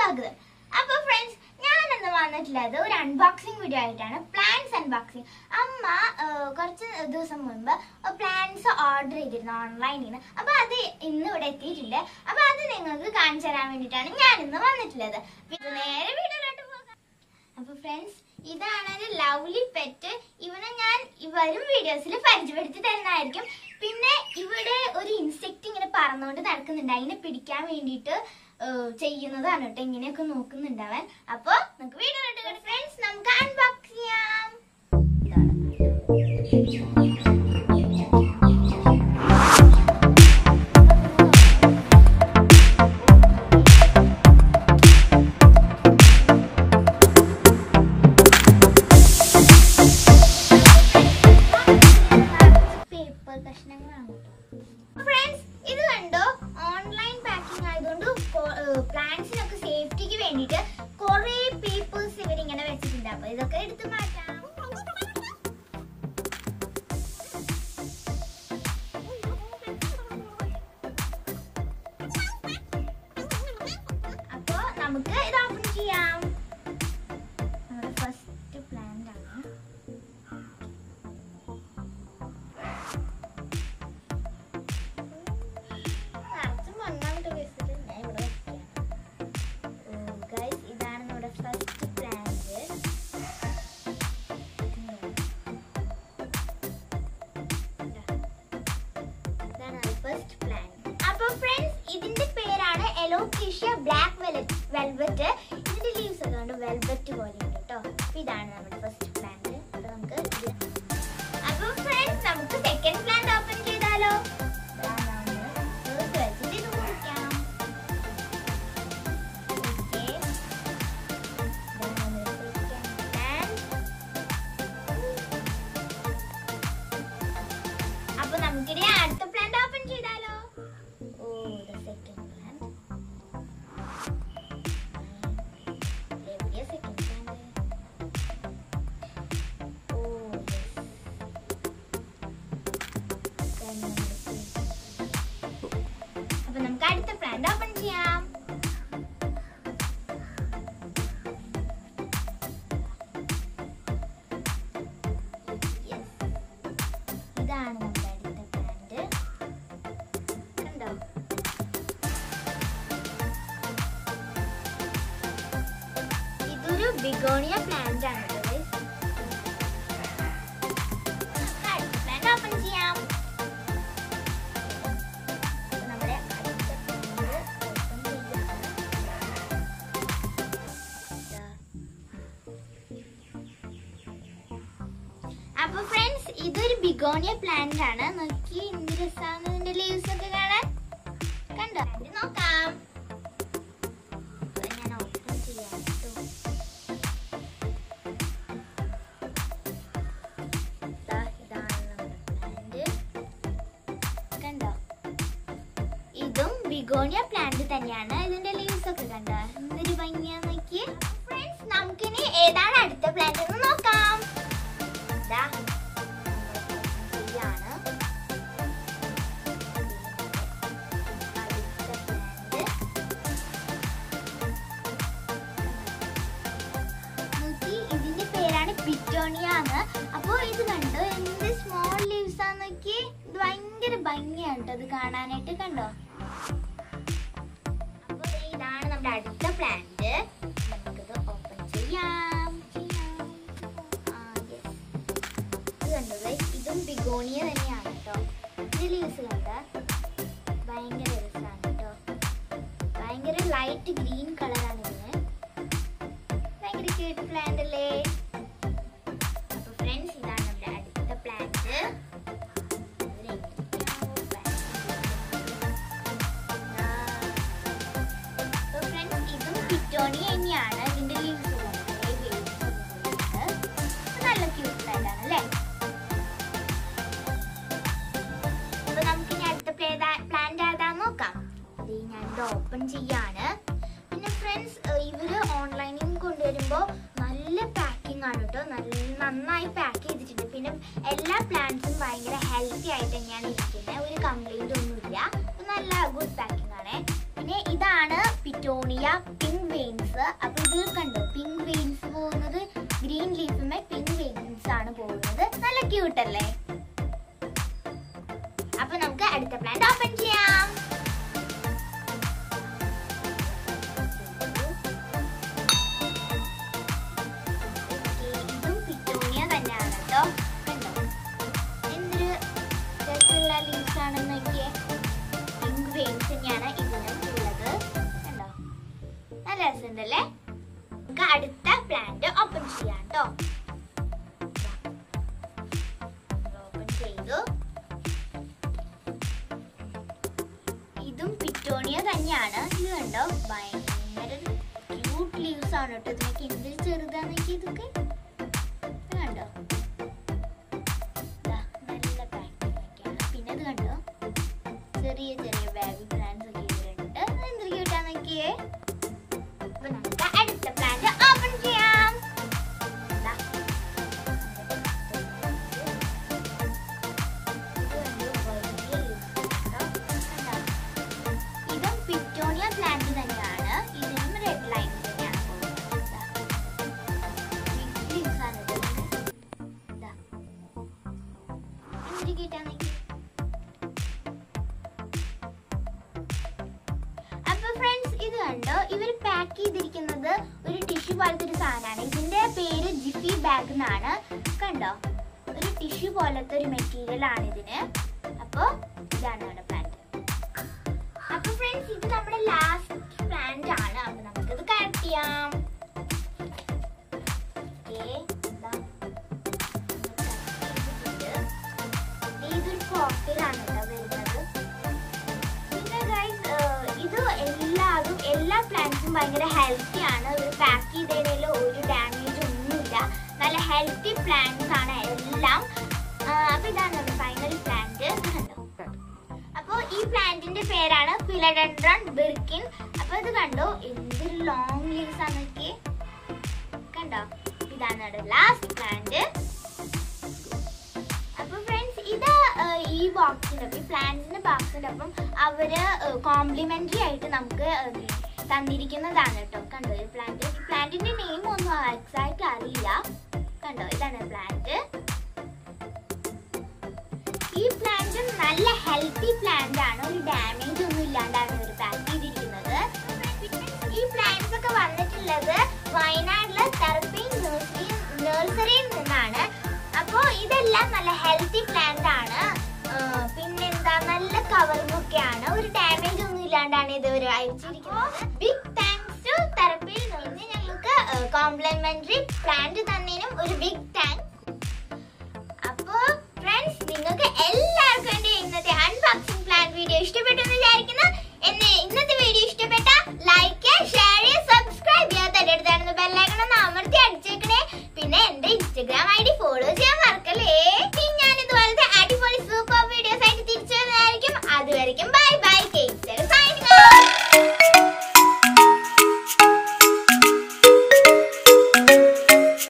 സ്വാഗതം അപ്പൊ ഫ്രണ്ട്സ് ഞാൻ ഇന്ന് വന്നിട്ടുള്ളത് ഒരു അൺബോക്സിംഗ് വീഡിയോ ആയിട്ടാണ് പ്ലാന്റ്സ് അൺബോക്സിംഗ് അമ്മ ആ, കുറച്ച് ദിവസം മുൻപ് പ്ലാന്റ്സ് ഓർഡർ ചെയ്തിരുന്നു ഓൺലൈനിൽ നിന്ന് അപ്പൊ അത് ഇന്ന് ഇവിടെ എത്തിയിട്ടുണ്ട് അപ്പൊ അത് നിങ്ങൾക്ക് കാണിച്ചു തരാൻ വേണ്ടിയിട്ടാണ് ഞാൻ ഇന്ന് വന്നിട്ടുള്ളത് ഇത് നേരെ വീഡിയോയിലോട്ട് പോകാം അപ്പൊ ഫ്രണ്ട്സ് ഇതാണ് ഒരു ലവ്ലി പെറ്റ് ഇവനെ ഞാൻ ഈ വരും വീഡിയോസിൽ പരിചയപ്പെടുത്തി തരുന്നതായിരിക്കും പിന്നെ ഇവിടെ ഒരു ഇൻസെക്ട് ഇങ്ങനെ പറന്നുകൊണ്ട് നടക്കുന്നുണ്ട് അതിനെ പിടിക്കാൻ വേണ്ടിയിട്ട് ഏഹ്, ചെയ്യുന്നതാണ് കേട്ടോ ഇങ്ങനെയൊക്കെ നോക്കുന്നുണ്ട് അവൻ അപ്പൊ നമുക്ക് വീഡിയോ ഫ്രണ്ട്സ് നമുക്ക് അൺബോക്സ് ചെയ്യാം ഇതാണ്. പേപ്പർ കഷ്ണങ്ങളാണ് ഫ്രണ്ട്സ് ഇത് കണ്ടോ ഓൺലൈൻ പാക്കിംഗ് ആയതുകൊണ്ട് പ്ലാന്റ്സിനൊക്കെ സേഫ്റ്റിക്ക് വേണ്ടിയിട്ട് കുറെ പേപ്പേഴ്സ് ഇവരിങ്ങനെ വെച്ചിട്ടുണ്ട് അപ്പൊ ഇതൊക്കെ എടുത്തു മാറ്റാം അപ്പൊ നമുക്ക് ഇത് ഓപ്പൺ ചെയ്യാം നമ്മുടെ ഫസ്റ്റ് പ്ലാന്റ് ആണ് നിറച്ചും മണ്ണാണ് വെച്ചിട്ട് ഞാൻ ഇവിടെ വെക്കുകയാണ് ഗൈസ് ഇതാണ് നമ്മുടെ ഫസ്റ്റ് പ്ലാന്റ് ഇതാണ് ഫസ്റ്റ് പ്ലാന്റ് അപ്പൊ ഫ്രണ്ട്സ് ഇതിന്റെ പേരാണ് എലോക്കേഷ്യ ബ്ലാക്ക് വെൽവെറ്റ് ഇതിന്റെ ലീവ്സ് ഒക്കെ ഉണ്ട് വെൽവെറ്റ് പോലെ ഉണ്ട് കേട്ടോ അപ്പൊ ഇതാണ് നമ്മുടെ ഫസ്റ്റ് പ്ലാന്റ് അപ്പൊ നമുക്ക് ഇത് അപ്പൊ ഫ്രണ്ട്സ് നമുക്ക് സെക്കൻഡ് പ്ലാന്റ് ഓപ്പൺ ചെയ്താലോ ഇതാണ് first വെച്ചിട്ട് ഇത് മുറിക്കാം. Okay. ഇതാണ് നമ്മുടെ second plant. അപ്പൊ നമുക്കിനി അടുത്ത പ്ലാന്റ് ഓപ്പൺ ചെയ്താലോ ഓ സെക്കൻഡ് പ്ലാന്റ് എവിടെയാ സെക്കൻഡ് പ്ലാന്റ് ഓ അപ്പൊ നമുക്ക് അടുത്ത പ്ലാന്റ് ഓപ്പൺ ചെയ്യാം Yes. ഇതാണ് നമ്മുടെ അടുത്ത പ്ലാന്റ് കണ്ടോ ഇതൊരു ബിഗോണിയ പ്ലാന്റ് ആണ് പ്ലാന്റ് ഓപ്പൺ ചെയ്യാം അപ്പൊ നമ്മുടെ അടുത്ത plant open ചെയ്യാണ്. ദാ. അപ്പൊ ഫ്രണ്ട്സ് ഇതൊരു ബിഗോണിയ പ്ലാന്റ് ആണ് നോക്കി എന്ത് രസമാണ് ഇതിന്റെ ലീവ്സ് ഒക്കെ കാണാൻ കണ്ടോ ഇത് നോക്കാം അപ്പൊ ഞാൻ ഓപ്പൺ ചെയ്യാം ട്ടോ. ദാ ഇതാണ് നമ്മുടെ പ്ലാന്റ് കണ്ടോ ഇതും ബിഗോണിയ പ്ലാന്റ് തന്നെയാണ് ഇതിന്റെ ലീവ്സ് ഒക്കെ കണ്ടോ എന്തൊരു ഭംഗിയാ നോക്കി ഫ്രണ്ട്സ് നമുക്കിനി ഏതാണ് അടുത്ത പ്ലാന്റ് എന്ന് നോക്കാം ദാ, നമ്മുടെ ഇതാണ്. അടുത്ത plant. നോക്കി, ഇതിന്റെ പേരാണ് പിറ്റോണിയ എന്ന് അപ്പൊ ഇത് കണ്ടോ എന്ത് സ്മോൾ ലീവ്സ് ആ നോക്കി ഇത് ഭയങ്കര ഭംഗിയാണ് ട്ടോ ഇത് കാണാനായിട്ട് കണ്ടോ അപ്പൊ ദേ ഇതാണ് നമ്മുടെ അടുത്ത പ്ലാന്റ് നമുക്കിത് ഓപ്പൺ ചെയ്യാം ചെയ്യാം ആ യെസ് ഇത് കണ്ടോ guys? ഇതും ബിഗോണിയ തന്നെയാണ് കേട്ടോ ഇത് ലീവ്സ് കണ്ട ഭയങ്കര രസമാണ് കേട്ടോ ഭയങ്കര ലൈറ്റ് ഗ്രീൻ കളറാണ് ഇതിന് ഭയങ്കര ക്യൂട്ട് പ്ലാന്റ് അല്ലേ അപ്പൊ ഫ്രണ്ട്സ് ഇതാണ് നമ്മുടെ അടുത്ത പ്ലാന്റ് ഇതും പിറ്റോണി തന്നെയാണ് ഇതിന്റെ ലീവ്സ് നല്ല ക്യൂട്ട് പ്ലാന്റ് ആണ് അല്ലേ അപ്പൊ നമുക്ക് ഇനി അടുത്ത പ്ലാന്റ് ഏതാന്ന് നോക്കാം ദേ ഞാനിത് ഓപ്പൺ ചെയ്യാണ് പിന്നെ ഫ്രണ്ട്സ് ഇവര് ഓൺലൈനിൽ നിന്ന് കൊണ്ടുവരുമ്പോ നല്ല പാക്കിംഗ് ആണ് കേട്ടോ നല്ല നന്നായി പാക്ക് ചെയ്തിട്ടുണ്ട് പിന്നെ എല്ലാ പ്ലാന്റ്സും ഭയങ്കര ഹെൽത്തി ആയിട്ട് തന്നെയാണ് ഇരിക്കുന്നത് ഒരു കംപ്ലൈന്റ് ഒന്നുമില്ല അപ്പൊ നല്ല ഗുഡ് പാക്കിംഗ് ആണ് പിന്നെ ഇതാണ് പിറ്റോണിയ പിങ്ക് വെയിൻസ് അപ്പൊ ഇത് കണ്ടോ പിങ്ക് വെയിൻസ് പോകുന്നത് ഗ്രീൻ ലീഫുമേ പിങ്ക് വെയിൻസ് ആണ് പോകുന്നത് നല്ല ക്യൂട്ട് അല്ലേ അപ്പൊ നമുക്ക് അടുത്ത പ്ലാന്റ് ഓപ്പൺ ചെയ്യാം ഇതും പിറ്റോണിയ തന്നെയാണ് കേട്ടോ കണ്ടോ എന്തൊരു രസമുള്ള ലീവ്സ് ആണെന്ന് നോക്കിയേ പിങ്ക് വെയിൻസ് തന്നെയാണ് ഇതിനും ഉള്ളത് കണ്ടോ നല്ല രസമുണ്ടല്ലേ നമുക്ക് അടുത്ത പ്ലാന്റ് ഓപ്പൺ ചെയ്യാം കേട്ടോ ഓപ്പൺ ചെയ്തു ഇതും പിറ്റോണിയ തന്നെയാണ് ഇത് കണ്ടോ ഭയങ്കര ക്യൂട്ട് ലീവ്സ് ആണ് കേട്ടോ ഇതിനൊക്കെ എന്തൊരു ചെറുതാന്നൊക്കെ ഇതൊക്കെ ഇത് കണ്ടോ ദാ, നല്ല പാക്കിംഗ് ഒക്കെയാണ് പിന്നെ ഇത് കണ്ടോ ചെറിയ ചെറിയ ബാബി പ്ലാന്റ്സ് ഒക്കെ ഇതിലുണ്ട് എന്തൊരു ക്യൂട്ടാന്നൊക്കെയേ അപ്പൊ നമുക്ക് അടുത്ത പ്ലാന്റ് ഓപ്പൺ ചെയ്യാം ദാ. ഇത് കണ്ടോ, വലിയ leaves ആണ് കേട്ടോ. കണ്ടോ? ഇതും പിറ്റോണിയ പ്ലാന്റ് തന്നെയാണ് ഇതിനും റെഡ് ലൈൻ തന്നെയാണ് പോകുന്നത് ദാ. Big leaves ആണ് ഇത്. ദാ. എന്തൊരു cute ആണെന്നൊക്കെ. അപ്പൊ ഫ്രണ്ട്സ് ഇത് കണ്ടോ ഇവർ പാക്ക് ചെയ്തിരിക്കുന്നത് ഒരു ടിഷ്യൂ പോലത്തെ ഒരു സാധനമാണ് ഇതിന്റെ പേര് ജിഫി ബാഗ് എന്നാണ് കണ്ടോ ഒരു ടിഷ്യൂ പോലത്തെ ഒരു മെറ്റീരിയൽ ആണ് ഇതിന് അപ്പൊ ഇതാണ് നമ്മുടെ പ്ലാന്റ് അപ്പൊ ഫ്രണ്ട്സ് ഇത് നമ്മുടെ ലാസ്റ്റ് പ്ലാന്റ് ആണ് അപ്പൊ നമുക്കിത് കണക്ട് ചെയ്യാം Okay, ഇതാ. ഇത് ഇതൊരു കോക്കയിലാണ് കേട്ടോ വരുന്നത് പിന്നെ ഗൈസ് ഇത് എല്ലാതും എല്ലാ പ്ലാന്റ്സും ഭയങ്കര ഹെൽത്തി ആണ് ഇവർ പാക്ക് ചെയ്തതിൽ ഒരു ഡാമേജ് ഒന്നുമില്ല നല്ല ഹെൽത്തി പ്ലാന്റ്സ് ആണ് എല്ലാം ആ, അപ്പൊ ഇതാണ് നമ്മുടെ ഫൈനൽ പ്ലാന്റ് കണ്ടോ അപ്പൊ ഈ പ്ലാന്റിന്റെ പേരാണ് ഫിലഡൻഡ്രോൺ ബിർക്കിൻ അപ്പൊ ഇത് കണ്ടോ എന്തൊരു ലോങ് ലീവ്സ് ആണൊക്കെ കണ്ടോ ഇതാണ് നമ്മുടെ ലാസ്റ്റ് പ്ലാന്റ് അപ്പൊ ഫ്രണ്ട്സ് ഇത് ഏഹ്, ഈ ബോക്സിന്റെ ഒപ്പം ഈ പ്ലാന്റ്സിന്റെ ബോക്സിന്റെ ഒപ്പം അവര് കോംപ്ലിമെന്ററി ആയിട്ട് നമുക്ക് ഏഹ്, തന്നിരിക്കുന്നതാണ് കേട്ടോ കണ്ടോ ഈ പ്ലാന്റ് ഈ പ്ലാന്റിന്റെ നെയിം ഒന്നും എക്സാക്ട് അറിയില്ല കണ്ടോ ഇതാണ് പ്ലാന്റ് ഈ പ്ലാന്റ് നല്ല ഹെൽത്തി പ്ലാന്റ് ആണ് ഒരു ഡാമേജ് ഒന്നും ഇല്ലാണ്ടാണ് ഇവർ പാക്ക് ചെയ്തിരിക്കുന്നത് ഈ പ്ലാന്റ്സ് ഒക്കെ വന്നിട്ടുള്ളത് വയനാട്ടിലെ തെറപ്പീൻ നഴ്സറി നഴ്സറിയിൽ നിന്നാണ് അപ്പോ ഇതെല്ലാം നല്ല ഹെൽത്തി പ്ലാന്റ് ആണ് ആ, പിന്നെന്താ നല്ല കവറിംഗ് ഒക്കെയാണ് ഒരു ഡാമേജ് ഒന്നും ഇല്ലാണ്ടാണ് ഇത് ഒരു അയച്ചിരിക്കുന്നത് ബിഗ് താങ്ക്സ് ടു തെറപ്പിയിൽ നിന്ന് ഞങ്ങൾക്ക് കോംപ്ലിമെന്ററി പ്ലാന്റ് തന്നതിനും ഒരു ബിഗ് താങ്ക്സ് അപ്പോ ഫ്രണ്ട്സ് നിങ്ങൾക്ക്